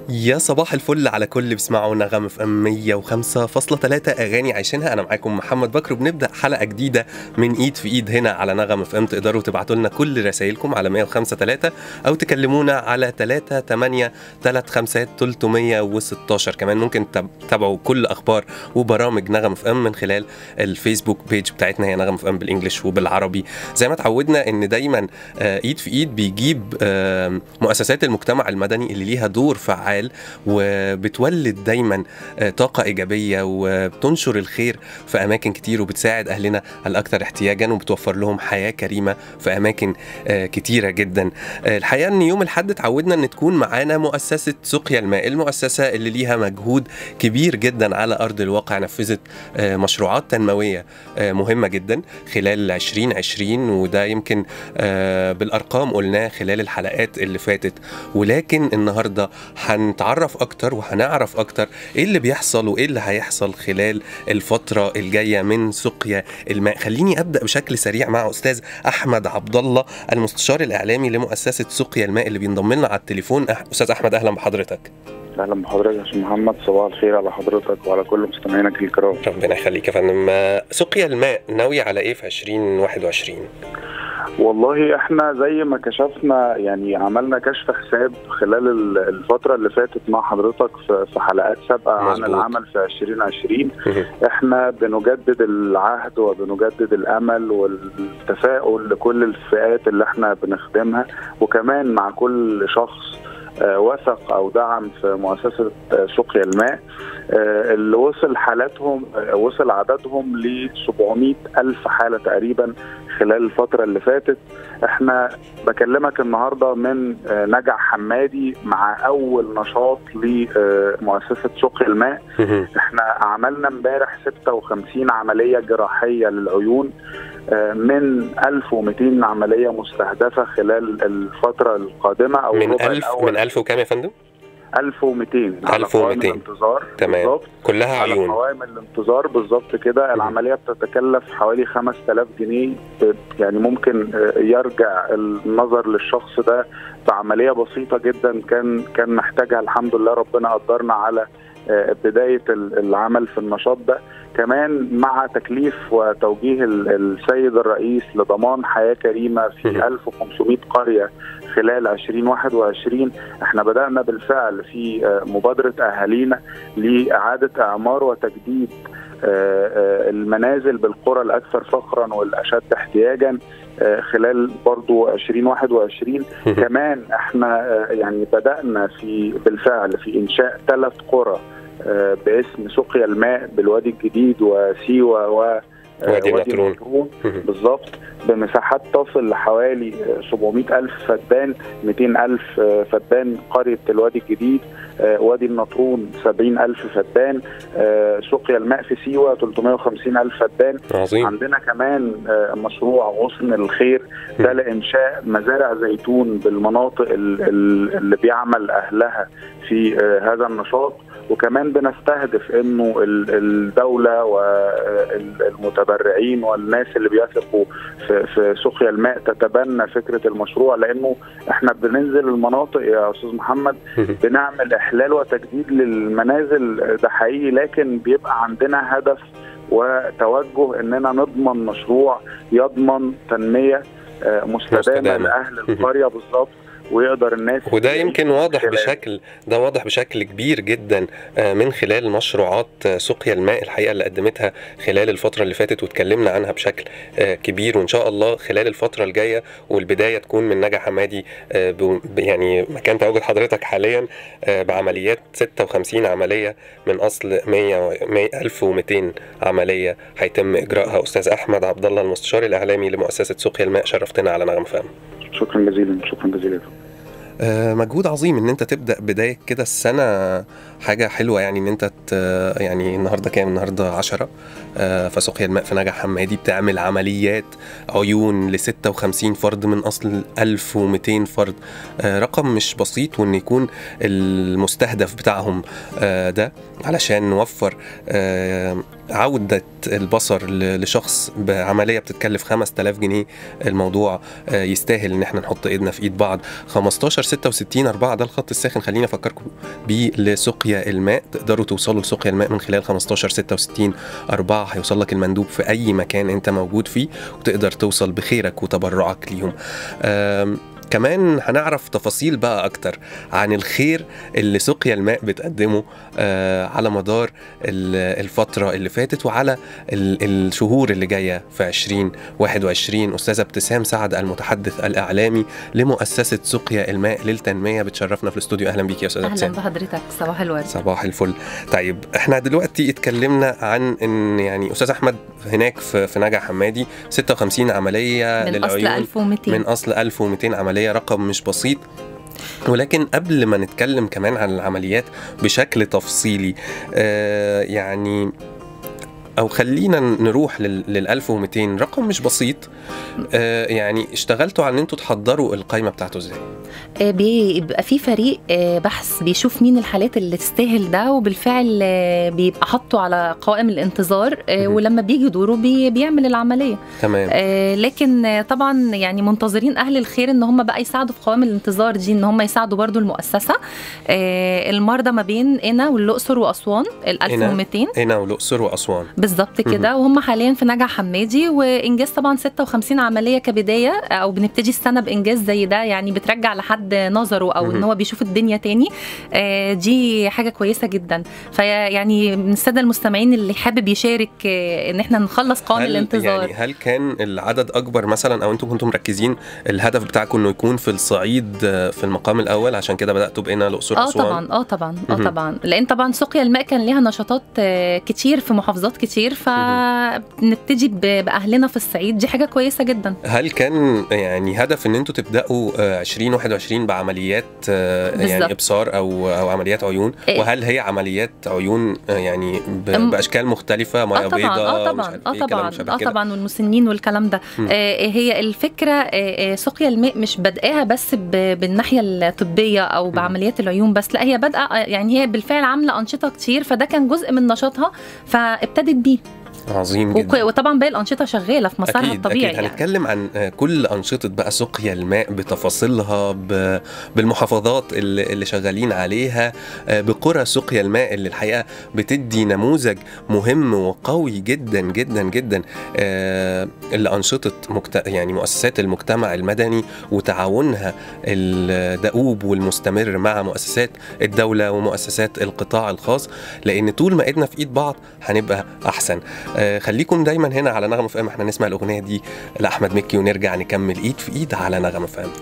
يا صباح الفل على كل اللي بيسمعوا نغم في ام 105.3 اغاني عايشينها انا معاكم محمد بكر وبنبدا حلقه جديده من ايد في ايد هنا على نغم في ام تقدروا تبعتوا لنا كل رسائلكم على 105.3 او تكلمونا على 3 8 3 5 316 كمان ممكن تتابعوا كل اخبار وبرامج نغم في ام من خلال الفيسبوك بيج بتاعتنا هي نغم في ام بالانجلش وبالعربي زي ما اتعودنا ان دايما آه، ايد في ايد بيجيب آه، مؤسسات المجتمع المدني اللي ليها دور فعال وبتولد دايما آه، طاقة إيجابية وبتنشر الخير في أماكن كتير وبتساعد أهلنا الأكثر احتياجا وبتوفر لهم حياة كريمة في أماكن آه، كتيرة جدا آه، الحقيقة أن يوم الحد اتعودنا أن تكون معانا مؤسسة سقيا الماء المؤسسة اللي ليها مجهود كبير جدا على أرض الواقع نفذت مشروعات تنموية مهمة جدا خلال 2020 وده يمكن بالأرقام قلناه خلال الحلقات اللي فاتت ولكن النهاردة هن هنتعرف اكتر وهنعرف اكتر ايه اللي بيحصل وايه اللي هيحصل خلال الفتره الجايه من سقيا الماء خليني ابدا بشكل سريع مع استاذ احمد عبد الله المستشار الاعلامي لمؤسسه سقيا الماء اللي بينضم لنا على التليفون استاذ احمد اهلا بحضرتك اهلا بحضرتك يا محمد صباح الخير على حضرتك وعلى كل مستمعينك الكرام ربنا يخليك يا فندم سقيا الماء ناوي على ايه في 2021 والله احنا زي ما كشفنا يعني عملنا كشف حساب خلال الفتره اللي فاتت مع حضرتك في حلقات سابقه عن العمل في 2020 احنا بنجدد العهد وبنجدد الامل والتفاؤل لكل الفئات اللي احنا بنخدمها وكمان مع كل شخص آه، وثق او دعم في مؤسسه آه، سقيا الماء آه، اللي وصل حالاتهم وصل عددهم ل 700 الف حاله تقريبا خلال الفتره اللي فاتت احنا بكلمك النهارده من نجع حمادي مع اول نشاط لمؤسسه سقيا الماء احنا عملنا امبارح 56 عمليه جراحيه للعيون من 1200 عمليه مستهدفه خلال الفتره القادمه او من 1000 من 1000 وكام يا فندم؟ 1200 1200 الانتظار تمام بالزبط. كلها عيون على قوائم الانتظار بالظبط كده العمليه بتتكلف حوالي 5000 جنيه يعني ممكن يرجع النظر للشخص ده في عمليه بسيطه جدا كان كان محتاجها الحمد لله ربنا قدرنا على بدايه العمل في النشاط ده كمان مع تكليف وتوجيه السيد الرئيس لضمان حياه كريمه في 1500 قريه خلال 2021 احنا بدانا بالفعل في مبادره اهالينا لاعاده اعمار وتجديد المنازل بالقرى الاكثر فقرا والاشد احتياجا خلال برضو 2021 كمان احنا يعني بدانا في بالفعل في انشاء ثلاث قرى باسم سقيا الماء بالوادي الجديد وسيوه و وادي النطرون بالظبط بمساحات تصل لحوالي 700 ألف فدان 200 ألف فدان قرية الوادي الجديد وادي النطرون 70 ألف فدان سقيا الماء في سيوة 350 ألف فدان عظيم. عندنا كمان مشروع غصن الخير ده لإنشاء مزارع زيتون بالمناطق اللي بيعمل أهلها في هذا النشاط وكمان بنستهدف انه الدوله والمتبرعين والناس اللي بيثقوا في, في سقيا الماء تتبنى فكره المشروع لانه احنا بننزل المناطق يا استاذ محمد بنعمل احلال وتجديد للمنازل ده حقيقي لكن بيبقى عندنا هدف وتوجه اننا نضمن مشروع يضمن تنميه مستدامه لاهل القريه بالظبط ويقدر الناس وده يمكن واضح بشكل ده واضح بشكل كبير جدا من خلال مشروعات سقيا الماء الحقيقه اللي قدمتها خلال الفتره اللي فاتت واتكلمنا عنها بشكل كبير وان شاء الله خلال الفتره الجايه والبدايه تكون من نجا حمادي يعني مكان تواجد حضرتك حاليا بعمليات 56 عمليه من اصل 100 1200 عمليه هيتم اجراءها استاذ احمد عبد الله المستشار الاعلامي لمؤسسه سقيا الماء شرفتنا على نغم فهم شكرا جزيلا شكرا جزيلا مجهود عظيم ان انت تبدا بدايه كده السنه حاجه حلوه يعني ان انت يعني النهارده كام النهارده 10 فسقيا الماء في نجع حمادي بتعمل عمليات عيون ل 56 فرد من اصل 1200 فرد رقم مش بسيط وان يكون المستهدف بتاعهم ده علشان نوفر عودة البصر لشخص بعملية بتتكلف 5000 جنيه الموضوع يستاهل ان احنا نحط ايدنا في ايد بعض 15 66 4 ده الخط الساخن خليني افكركم بيه لسقيا الماء تقدروا توصلوا لسقيا الماء من خلال 15 66 4 هيوصل لك المندوب في اي مكان انت موجود فيه وتقدر توصل بخيرك وتبرعك ليهم كمان هنعرف تفاصيل بقى اكتر عن الخير اللي سقيا الماء بتقدمه آه على مدار الفتره اللي فاتت وعلى الشهور اللي جايه في 2021 استاذه ابتسام سعد المتحدث الاعلامي لمؤسسه سقيا الماء للتنميه بتشرفنا في الاستوديو اهلا بيك يا استاذه ابتسام اهلا بحضرتك صباح الورد صباح الفل طيب احنا دلوقتي اتكلمنا عن ان يعني استاذ احمد هناك في, في نجع حمادي 56 عمليه من للعيون اصل 1200 من اصل 1200 عمليه رقم مش بسيط ولكن قبل ما نتكلم كمان عن العمليات بشكل تفصيلي آه يعني او خلينا نروح لل 1200 رقم مش بسيط آه يعني اشتغلتوا على ان انتوا تحضروا القائمه بتاعته ازاي بيبقى في فريق بحث بيشوف مين الحالات اللي تستاهل ده وبالفعل بيبقى حاطه على قوائم الانتظار ولما بيجي دوره بي بيعمل العمليه تمام لكن طبعا يعني منتظرين اهل الخير ان هم بقى يساعدوا في قوائم الانتظار دي ان هم يساعدوا برضو المؤسسه المرضى ما بين قنا والاقصر واسوان ال 1200 قنا والاقصر واسوان بالظبط كده وهم حاليا في نجع حمادي وانجاز طبعا 56 عمليه كبدايه او بنبتدي السنه بانجاز زي ده يعني بترجع لحد نظره او ان هو بيشوف الدنيا تاني آه دي حاجه كويسه جدا فيعني من الساده المستمعين اللي حابب يشارك آه ان احنا نخلص قوائم الانتظار يعني هل كان العدد اكبر مثلا او انتم كنتم مركزين الهدف بتاعكم انه يكون في الصعيد في المقام الاول عشان كده بداتوا بقينا الاقصر اه طبعا اه طبعا اه طبعا لان طبعا سقيا الماء كان ليها نشاطات آه كتير في محافظات كتير فنبتدي باهلنا في الصعيد دي حاجه كويسه جدا هل كان يعني هدف ان انتوا تبداوا 2021 بعمليات يعني ابصار او او عمليات عيون إيه؟ وهل هي عمليات عيون يعني باشكال مختلفه ميه آه طبعا بيضاء اه طبعا اه طبعا اه طبعا والمسنين والكلام ده آه هي الفكره آه سقيا الماء مش بادئاها بس بالناحيه الطبيه او بعمليات العيون بس لا هي بادئه يعني هي بالفعل عامله انشطه كتير فده كان جزء من نشاطها فابتدت بيه عظيم جدا وطبعا باقي الانشطه شغاله في مسارها أكيد الطبيعي أكيد هنتكلم عن كل انشطه بقى سقيا الماء بتفاصيلها بالمحافظات اللي, اللي شغالين عليها بقرى سقيا الماء اللي الحقيقه بتدي نموذج مهم وقوي جدا جدا جدا لانشطه مكت... يعني مؤسسات المجتمع المدني وتعاونها الدؤوب والمستمر مع مؤسسات الدوله ومؤسسات القطاع الخاص لان طول ما ايدنا في ايد بعض هنبقى احسن آه خليكم دايما هنا على نغمه فام احنا نسمع الاغنيه دي لاحمد مكي ونرجع نكمل ايد في ايد على نغمه فام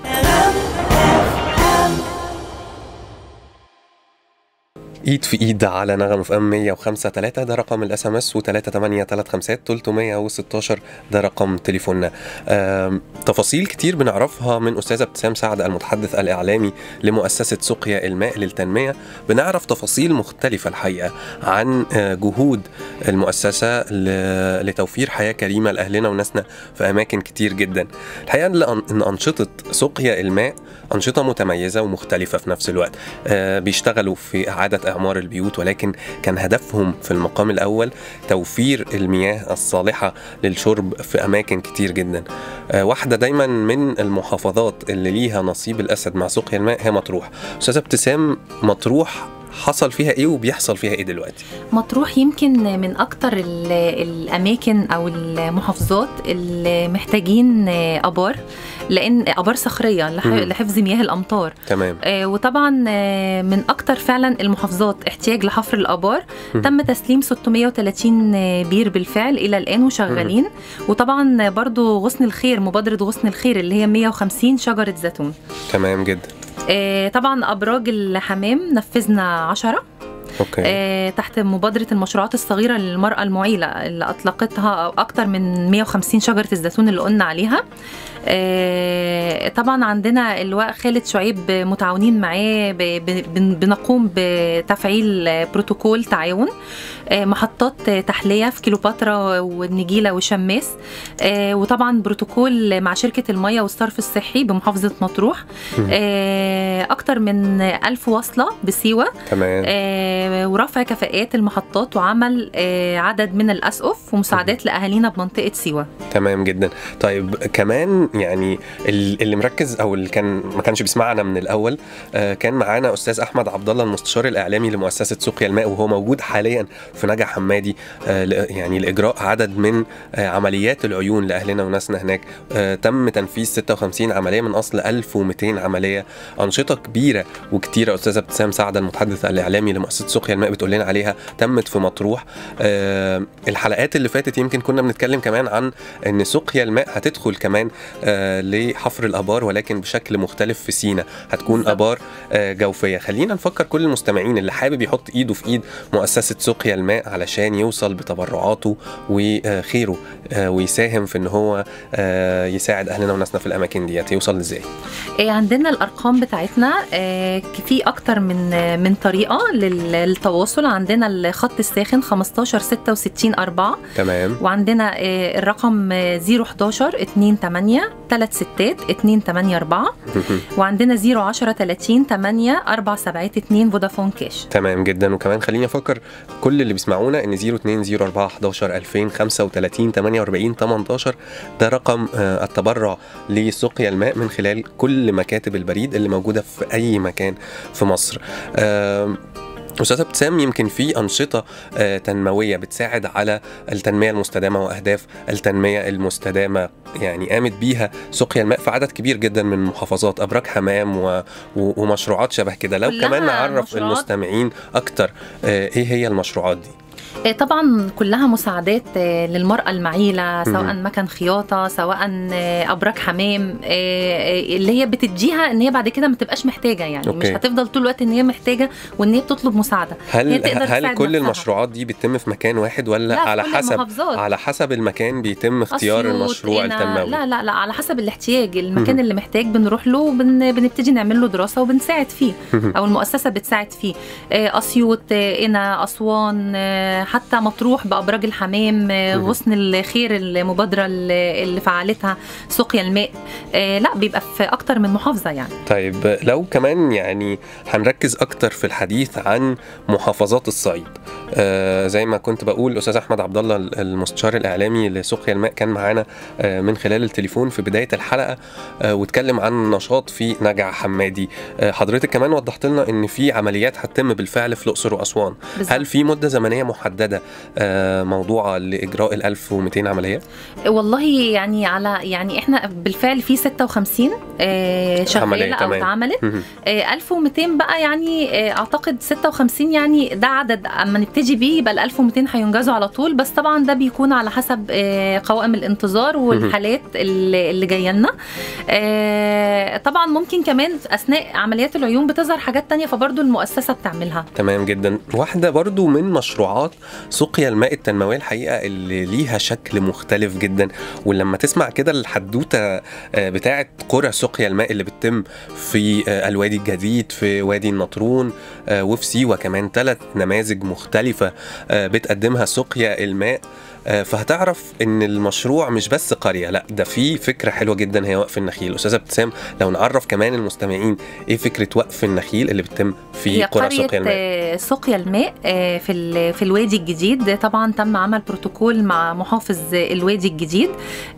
ايد في ايد على نغم في ام 105 3 ده رقم الاس ام اس و 3 8 3 5 316 ده رقم تليفوننا تفاصيل كتير بنعرفها من استاذه ابتسام سعد المتحدث الاعلامي لمؤسسه سقيا الماء للتنميه بنعرف تفاصيل مختلفه الحقيقه عن جهود المؤسسه لتوفير حياه كريمه لاهلنا وناسنا في اماكن كتير جدا الحقيقه ان انشطه سقيا الماء انشطه متميزه ومختلفه في نفس الوقت بيشتغلوا في اعاده اعمار البيوت ولكن كان هدفهم في المقام الاول توفير المياه الصالحه للشرب في اماكن كتير جدا واحده دايما من المحافظات اللي ليها نصيب الاسد مع سقيا الماء هي مطروح استاذه ابتسام مطروح حصل فيها ايه وبيحصل فيها ايه دلوقتي مطروح يمكن من اكتر الاماكن او المحافظات اللي محتاجين ابار لان ابار صخريه لحفظ مياه الامطار تمام آه وطبعا آه من اكتر فعلا المحافظات احتياج لحفر الابار م. تم تسليم 630 بير بالفعل الى الان وشغالين م. وطبعا برضو غصن الخير مبادره غصن الخير اللي هي 150 شجره زيتون تمام جدا آه طبعا ابراج الحمام نفذنا 10 أوكي. آه تحت مبادرة المشروعات الصغيرة للمرأة المعيلة اللي أطلقتها أكتر من 150 شجرة الزيتون اللي قلنا عليها آه طبعا عندنا اللواء خالد شعيب متعاونين معاه بنقوم بتفعيل بروتوكول تعاون آه محطات تحلية في كيلوباترا والنجيلة وشماس آه وطبعا بروتوكول مع شركة المية والصرف الصحي بمحافظة مطروح أكتر من ألف وصلة بسيوة تمام ورفع كفاءات المحطات وعمل عدد من الاسقف ومساعدات لاهالينا بمنطقه سيوه تمام جدا طيب كمان يعني اللي مركز او اللي كان ما كانش بيسمعنا من الاول كان معانا استاذ احمد عبد الله المستشار الاعلامي لمؤسسه سقيا الماء وهو موجود حاليا في نجع حمادي يعني لاجراء عدد من عمليات العيون لاهلنا وناسنا هناك تم تنفيذ 56 عمليه من اصل 1200 عمليه انشطه كبيره وكتيره استاذه ابتسام سعده المتحدث الاعلامي لمؤسسه سقيا الماء بتقول لنا عليها تمت في مطروح الحلقات اللي فاتت يمكن كنا بنتكلم كمان عن ان سقيا الماء هتدخل كمان لحفر الابار ولكن بشكل مختلف في سينا هتكون بالزبط. ابار جوفيه خلينا نفكر كل المستمعين اللي حابب يحط ايده في ايد مؤسسه سقيا الماء علشان يوصل بتبرعاته وخيره ويساهم في ان هو يساعد اهلنا وناسنا في الاماكن ديت يوصل ازاي عندنا الارقام بتاعتنا في اكتر من من طريقه للتواصل عندنا الخط الساخن 15 66 4 تمام وعندنا الرقم 011 28 3 ستات 2 8 4 وعندنا 010 30 8 4 7 2 فودافون كاش تمام جدا وكمان خليني افكر كل اللي بيسمعونا ان 02 04 11 2000 35 48 18 ده رقم التبرع لسقيا الماء من خلال كل مكاتب البريد اللي موجوده في اي مكان في مصر استاذه ابتسام يمكن في انشطه تنمويه بتساعد على التنميه المستدامه واهداف التنميه المستدامه يعني قامت بيها سقيا الماء في عدد كبير جدا من محافظات ابراج حمام و... ومشروعات شبه كده لو كمان نعرف مشروعات. المستمعين اكتر ايه هي المشروعات دي طبعا كلها مساعدات للمرأة المعيلة سواء مكن خياطة سواء أبراج حمام اللي هي بتديها ان هي بعد كده ما تبقاش محتاجة يعني أوكي. مش هتفضل طول الوقت ان هي محتاجة وان هي بتطلب مساعدة هل هي هل كل نفسها. المشروعات دي بتتم في مكان واحد ولا على حسب المحافظات. على حسب المكان بيتم اختيار المشروع التنموي لا لا لا على حسب الاحتياج المكان اللي محتاج بنروح له وبن بنبتدي نعمل له دراسة وبنساعد فيه او المؤسسة بتساعد فيه اسيوط قنا اسوان حتى مطروح بابراج الحمام غصن الخير المبادره اللي فعلتها سقيا الماء لا بيبقى في اكتر من محافظه يعني طيب لو كمان يعني هنركز اكتر في الحديث عن محافظات الصعيد آه زي ما كنت بقول استاذ احمد عبد الله المستشار الاعلامي لسقيا الماء كان معانا آه من خلال التليفون في بدايه الحلقه آه واتكلم عن نشاط في نجع حمادي آه حضرتك كمان وضحت لنا ان في عمليات هتتم بالفعل في الاقصر واسوان بالزبط. هل في مده زمنيه محدده آه موضوعه لاجراء ال 1200 عمليه والله يعني على يعني احنا بالفعل في 56 آه شغاله او اتعملت آه 1200 بقى يعني اعتقد 56 يعني ده عدد اما نبتدي بيه يبقى ال 1200 هينجزوا على طول بس طبعا ده بيكون على حسب قوائم الانتظار والحالات اللي جايه لنا طبعا ممكن كمان اثناء عمليات العيون بتظهر حاجات تانية فبرضه المؤسسه بتعملها تمام جدا واحده برضه من مشروعات سقيا الماء التنمويه الحقيقه اللي ليها شكل مختلف جدا ولما تسمع كده الحدوته بتاعه قرى سقيا الماء اللي بتتم في الوادي الجديد في وادي النطرون وفي سيوه كمان ثلاث نماذج مختلفه بتقدمها سقيا الماء فهتعرف ان المشروع مش بس قريه لا ده في فكره حلوه جدا هي وقف النخيل استاذه ابتسام لو نعرف كمان المستمعين ايه فكره وقف النخيل اللي بتتم في قرى سقيا الماء سقيا الماء في في الوادي الجديد طبعا تم عمل بروتوكول مع محافظ الوادي الجديد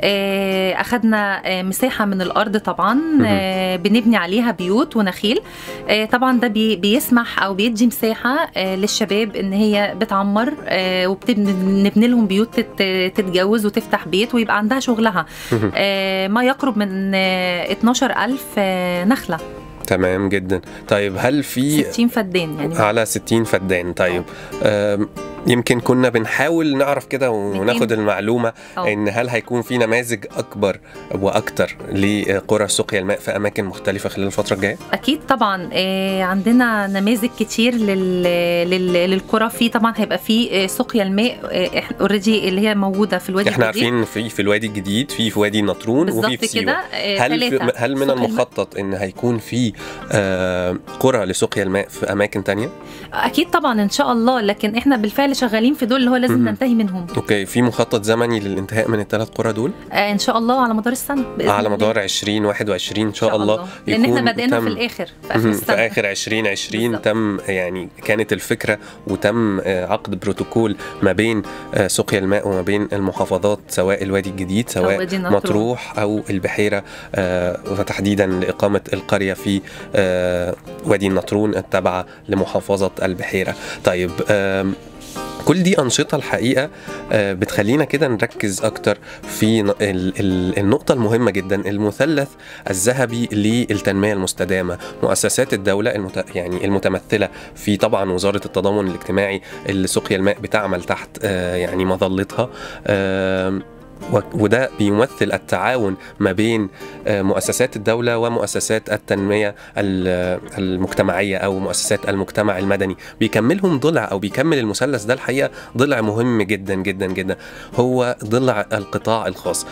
اخذنا مساحه من الارض طبعا بنبني عليها بيوت ونخيل طبعا ده بيسمح او بيدي مساحه للشباب ان هي بتعمر وبنبني لهم بيوت تتجوز وتفتح بيت ويبقى عندها شغلها ما يقرب من 12000 نخله تمام جدا طيب هل في 60 فدان يعني على 60 فدان طيب يمكن كنا بنحاول نعرف كده وناخد المعلومة أوه. ان هل هيكون في نماذج اكبر واكتر لقرى سقيا الماء في اماكن مختلفة خلال الفترة الجاية اكيد طبعا عندنا نماذج كتير لل... لل... للقرى في طبعا هيبقى في سقيا الماء اوريدي اللي هي موجودة في الوادي احنا الجديد. عارفين في في الوادي الجديد في في وادي النطرون وفي في سيوة هل في هل من المخطط ان هيكون في آه قرى لسقيا الماء في اماكن تانية اكيد طبعا ان شاء الله لكن احنا بالفعل اللي شغالين في دول اللي هو لازم مهم. ننتهي منهم اوكي في مخطط زمني للانتهاء من الثلاث قرى دول آه ان شاء الله على مدار السنه بإذن على الله. مدار 2021 ان شاء الله لان احنا يكون بادئينها تم- في الاخر في اخر مهم. في السنه اخر 2020 بالظبط. تم يعني كانت الفكره وتم آه، عقد بروتوكول ما بين آه، سقيا الماء وما بين المحافظات سواء الوادي الجديد أو سواء وادي النطرون. مطروح او البحيره آه، وتحديدا لاقامه القريه في آه، وادي النطرون التابعه لمحافظه البحيره طيب آم، كل دي أنشطة الحقيقة آه، بتخلينا كده نركز أكتر في ن- ال- ال- النقطة المهمة جدا المثلث الذهبي للتنمية المستدامة مؤسسات الدولة المت... يعني المتمثلة في طبعا وزارة التضامن الاجتماعي اللي سقيا الماء بتعمل تحت آه، يعني مظلتها آم، و- وده بيمثل التعاون ما بين آه، مؤسسات الدولة ومؤسسات التنمية ال- المجتمعية أو مؤسسات المجتمع المدني بيكملهم ضلع أو بيكمل المثلث ده الحقيقة ضلع مهم جدا جدا جدا هو ضلع القطاع الخاص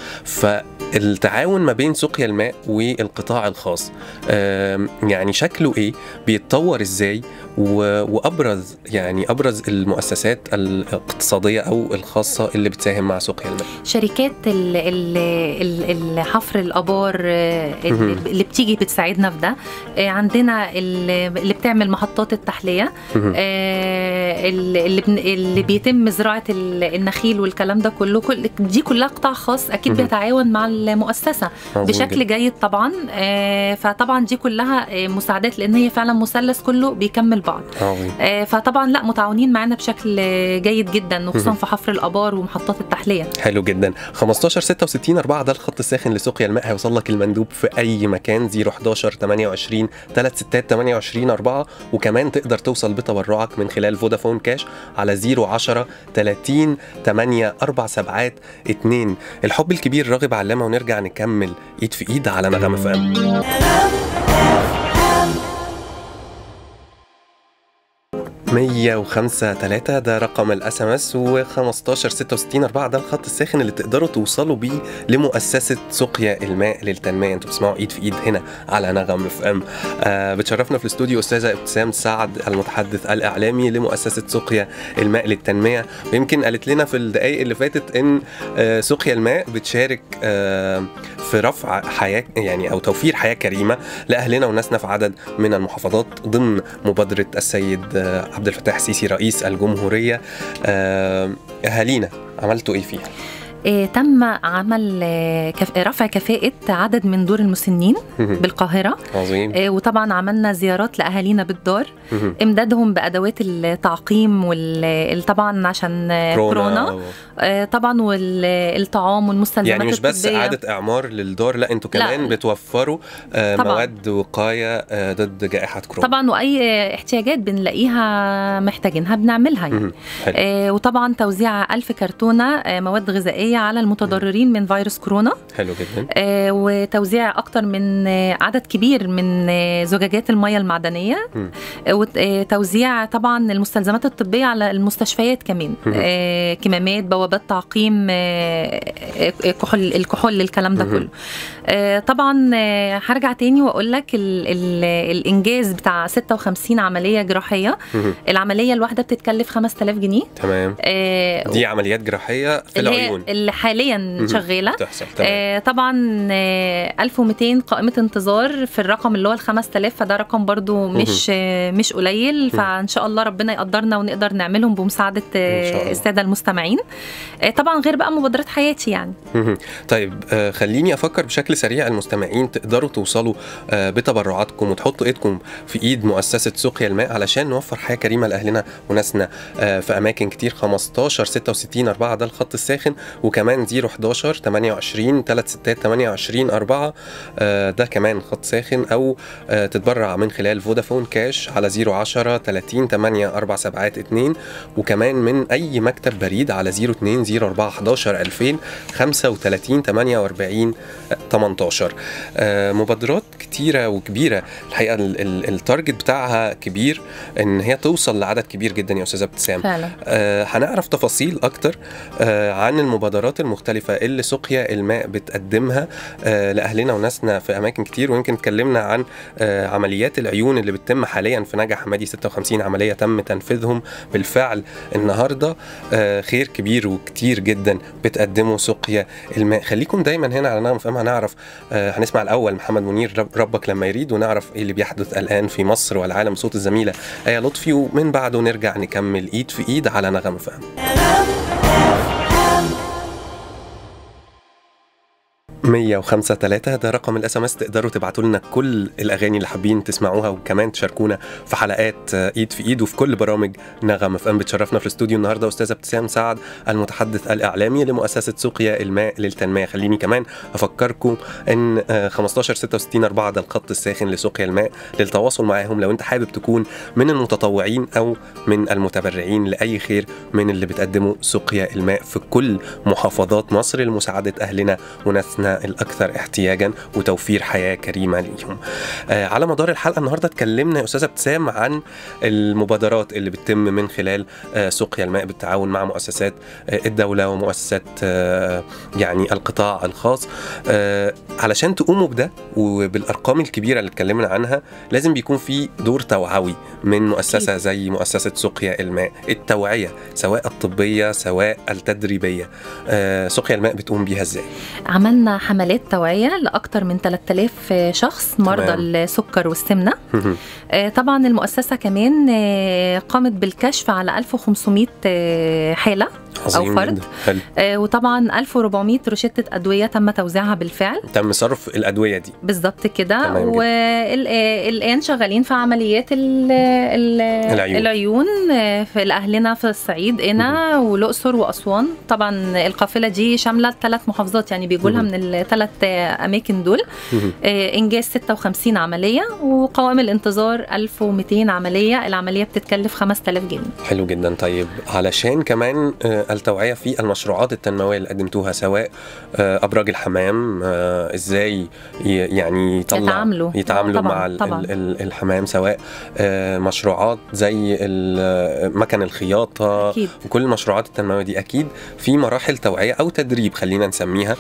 فالتعاون ما بين سقيا الماء والقطاع الخاص آم، يعني شكله ايه بيتطور ازاي و- وابرز يعني ابرز المؤسسات الاقتصاديه او الخاصه اللي بتساهم مع سقيا الماء شركات ال- ال- ال- الحفر الابار آه، مهم. اللي اللي بتيجي بتساعدنا في ده آه، عندنا ال- اللي بتعمل محطات التحليه مهم. آه، اللي اللي بن- اللي بيتم زراعه ال- النخيل والكلام ده كله كل دي كلها قطاع خاص اكيد مهم. بيتعاون مع المؤسسه مظبوط بشكل جداً. جيد طبعا آه، فطبعا دي كلها آه، مساعدات لان هي فعلا مثلث كله بيكمل بعض عظيم آه، فطبعا لا متعاونين معانا بشكل آه، جيد جدا وخصوصا مهم. في حفر الابار ومحطات التحليه حلو جدا 15 66 4 ده الخط الساخن لسقيا الماء هيوصل لك المندوب في اي مكان 011 28 36 28 4 وكمان تقدر توصل بتبرعك من خلال فودافون كاش على 010 30 8 4 سبعات 2 الحب الكبير راغب علامه ونرجع نكمل ايد في ايد على نغمه فام مية وخمسة تلاتة ده رقم الاس ام اس و 15 66 4 ده الخط الساخن اللي تقدروا توصلوا بيه لمؤسسة سقيا الماء للتنمية انتوا بتسمعوا ايد في ايد هنا على نغم اف ام آه بتشرفنا في الاستوديو استاذة ابتسام سعد المتحدث الاعلامي لمؤسسة سقيا الماء للتنمية ويمكن قالت لنا في الدقائق اللي فاتت ان آه سقيا الماء بتشارك آه في رفع حياة يعني او توفير حياة كريمة لاهلنا وناسنا في عدد من المحافظات ضمن مبادرة السيد آه، عبد الفتاح السيسي رئيس الجمهورية آه، أهالينا عملتوا إيه فيها؟ آه، تم عمل آه، كف... رفع كفاءة عدد من دور المسنين بالقاهرة عظيم آه، وطبعا عملنا زيارات لأهالينا بالدار امدادهم بأدوات التعقيم وال... طبعا عشان آه، كورونا آه، طبعا والطعام والمستلزمات يعني مش بس الطبية. إعادة إعمار للدار لا أنتوا لا. كمان بتوفروا آه، طبعاً. مواد وقاية آه، ضد جائحة كورونا طبعا واي احتياجات بنلاقيها محتاجينها بنعملها يعني مهم. حلو. آه وطبعا توزيع ألف كرتونة آه مواد غذائية على المتضررين من فيروس كورونا حلو جدا آه وتوزيع أكتر من آه عدد كبير من آه زجاجات المياه المعدنية مم. آه وتوزيع طبعا المستلزمات الطبية على المستشفيات كمان مم. آه كمامات بوابات تعقيم آه آه، كحول الكحول الكلام ده مم. كله آه طبعا آه هرجع تاني واقول لك ال ال الانجاز بتاع 56 عمليه جراحيه مهم. العمليه الواحده بتتكلف 5000 جنيه تمام آه دي عمليات جراحية في اللي هي العيون اللي حاليا مهم. شغاله تحصل تمام آه طبعا آه 1200 قائمه انتظار في الرقم اللي هو ال 5000 فده رقم برضو مش آه مش قليل فان شاء الله ربنا يقدرنا ونقدر نعملهم بمساعده إن شاء آه الله. الساده المستمعين آه طبعا غير بقى مبادرات حياتي يعني مهم. طيب آه، خليني افكر بشكل سريع المستمعين تقدروا توصلوا آه، بتبرعاتكم وتحطوا ايدكم في ايد مؤسسه سقيا الماء علشان نوفر حياه كريمه لاهلنا وناسنا آه، في اماكن كتير 15 66 4 ده الخط الساخن وكمان 011 28 36 28 4 آه، ده كمان خط ساخن او آه، تتبرع من خلال فودافون كاش على 010 30 8 4 سبعات 2 وكمان من اي مكتب بريد على 02 04 11 2000 35 48 18 آه، مبادرات كتيره وكبيره الحقيقه التارجت بتاعها كبير ان هي توصل لعدد كبير جدا يا استاذه ابتسام فعلا آه هنعرف تفاصيل اكتر آه عن المبادرات المختلفه اللي سقيا الماء بتقدمها آه لاهلنا وناسنا في اماكن كتير ويمكن اتكلمنا عن آه عمليات العيون اللي بتتم حاليا في نجع حمادي 56 عمليه تم تنفيذهم بالفعل النهارده آه خير كبير وكتير جدا بتقدمه سقيا الماء خليكم دايما هنا على نغم فهم هنعرف آه هنسمع الاول محمد منير ربك لما يريد ونعرف ايه اللي بيحدث الان في مصر والعالم صوت الزميله ايه لطفي ومن بعده نرجع نكمل ايد في ايد على نغم فهم مية وخمسة تلاتة ده رقم الاس ام اس تقدروا تبعتوا لنا كل الاغاني اللي حابين تسمعوها وكمان تشاركونا في حلقات ايد في ايد وفي كل برامج نغم اف ام بتشرفنا في الاستوديو النهارده استاذه ابتسام سعد المتحدث الاعلامي لمؤسسه سقيا الماء للتنميه خليني كمان افكركم ان 15 66 4 ده الخط الساخن لسقيا الماء للتواصل معاهم لو انت حابب تكون من المتطوعين او من المتبرعين لاي خير من اللي بتقدمه سقيا الماء في كل محافظات مصر لمساعده اهلنا وناسنا الاكثر احتياجا وتوفير حياه كريمه ليهم. آه على مدار الحلقه النهارده اتكلمنا يا استاذه ابتسام عن المبادرات اللي بتتم من خلال آه سقيا الماء بالتعاون مع مؤسسات آه الدوله ومؤسسات آه يعني القطاع الخاص آه علشان تقوموا بده وبالارقام الكبيره اللي اتكلمنا عنها لازم بيكون في دور توعوي من مؤسسه زي مؤسسه سقيا الماء التوعيه سواء الطبيه سواء التدريبيه آه سقيا الماء بتقوم بيها ازاي عملنا حملات توعية لأكثر من 3000 شخص مرضى تمام. السكر والسمنة آه، طبعا المؤسسة كمان آه، قامت بالكشف على 1500 آه، حالة عظيم فرد. جدا. حلو آه، وطبعا 1400 روشتة أدوية تم توزيعها بالفعل تم صرف الادويه دي بالظبط كده تمام جدا. والآن شغالين في عمليات ال ال العيون. العيون آه، في لأهلنا في الصعيد هنا والأقصر وأسوان طبعا القافلة دي شاملة ثلاث محافظات يعني بيجوا لها مهم. من الثلاث أماكن دول آه، انجاز 56 عمليه وقوام الانتظار 1200 عمليه العمليه بتتكلف 5000 جنيه حلو جدا طيب علشان كمان آه، التوعية في المشروعات التنموية اللي قدمتوها سواء آه، أبراج الحمام آه، إزاي ي- يعني يطلع يتعاملوا. يتعاملوا طبعاً، مع ال- طبعاً. ال- ال- الحمام سواء آه، مشروعات زي ال- مكن الخياطة اكيد وكل المشروعات التنموية دي أكيد في مراحل توعية أو تدريب خلينا نسميها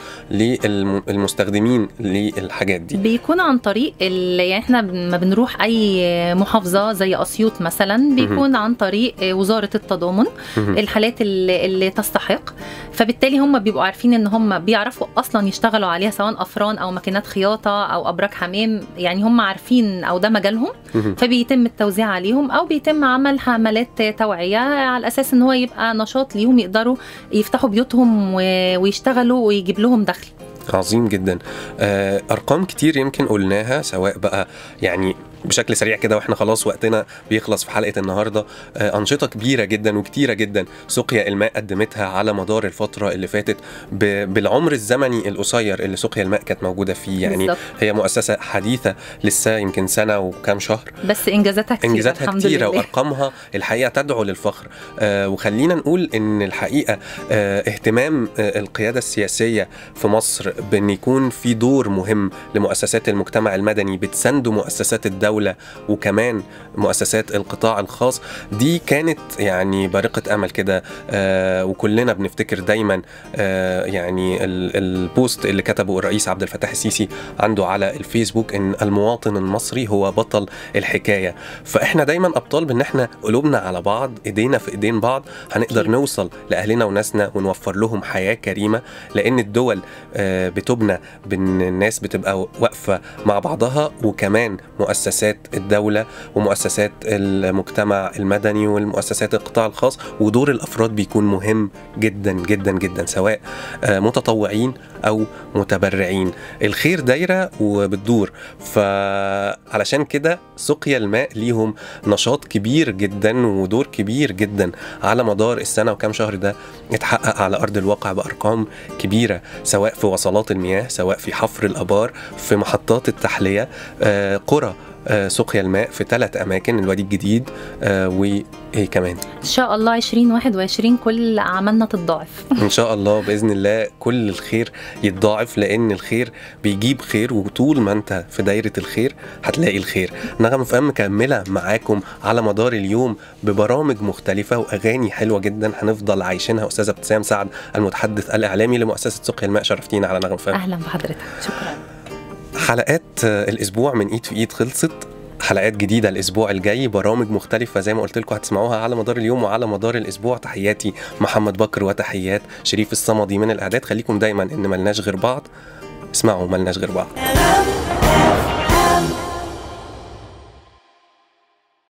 للمستخدمين للحاجات دي بيكون عن طريق ال... يعني احنا لما بنروح اي محافظه زي اسيوط مثلا بيكون عن طريق وزاره التضامن الحالات اللي, اللي تستحق فبالتالي هم بيبقوا عارفين ان هم بيعرفوا اصلا يشتغلوا عليها سواء افران او ماكينات خياطه او ابراج حمام يعني هم عارفين او ده مجالهم فبيتم التوزيع عليهم او بيتم عمل حملات توعيه على اساس ان هو يبقى نشاط ليهم يقدروا يفتحوا بيوتهم و- ويشتغلوا ويجيب لهم دخل عظيم جدا آه، ارقام كتير يمكن قلناها سواء بقى يعني بشكل سريع كده واحنا خلاص وقتنا بيخلص في حلقه النهارده آه، انشطه كبيره جدا وكتيره جدا سقيا الماء قدمتها على مدار الفتره اللي فاتت ب- بالعمر الزمني القصير اللي سقيا الماء كانت موجوده فيه يعني بالظبط. هي مؤسسه حديثه لسه يمكن سنه وكام شهر بس انجازاتها كتير انجازاتها الحمد كتيره لله. وارقامها الحقيقه تدعو للفخر آه وخلينا نقول ان الحقيقه آه اهتمام آه القياده السياسيه في مصر بان يكون في دور مهم لمؤسسات المجتمع المدني بتساندوا مؤسسات الدوله وكمان مؤسسات القطاع الخاص دي كانت يعني بارقه امل كده آه وكلنا بنفتكر دايما آه يعني ال- البوست اللي كتبه الرئيس عبد الفتاح السيسي عنده على الفيسبوك ان المواطن المصري هو بطل الحكايه فاحنا دايما ابطال بان احنا قلوبنا على بعض ايدينا في ايدين بعض هنقدر أكيد. نوصل لاهلنا وناسنا ونوفر لهم حياه كريمه لان الدول آه، بتبنى بان الناس بتبقى واقفه مع بعضها وكمان مؤسسات الدوله ومؤسسات المجتمع المدني والمؤسسات القطاع الخاص ودور الافراد بيكون مهم جدا جدا جدا سواء آه، متطوعين او متبرعين الخير دايره وبتدور فعلشان كده سقيا الماء ليهم نشاط كبير جدا ودور كبير جدا على مدار السنه وكام شهر ده اتحقق على ارض الواقع بارقام كبيره سواء في وصلات المياه سواء في حفر الابار في محطات التحليه آه، قرى آه، سقيا الماء في ثلاث اماكن الوادي الجديد آه، وايه كمان ان شاء الله 2021 كل اعمالنا تتضاعف ان شاء الله باذن الله كل الخير يتضاعف لان الخير بيجيب خير وطول ما انت في دايره الخير هتلاقي الخير نغم في ام مكمله معاكم على مدار اليوم ببرامج مختلفه واغاني حلوه جدا هنفضل عايشينها استاذه ابتسام سعد المتحدث الاعلامي لمؤسسه سقيا الماء شرفتينا على نغم في ام اهلا بحضرتك شكرا حلقات آه، الاسبوع من ايد في ايد خلصت حلقات جديدة الأسبوع الجاي برامج مختلفة زي ما قلت لكم هتسمعوها على مدار اليوم وعلى مدار الأسبوع تحياتي محمد بكر وتحيات شريف الصمدي من الإعداد خليكم دايما إن ملناش غير بعض اسمعوا ملناش غير بعض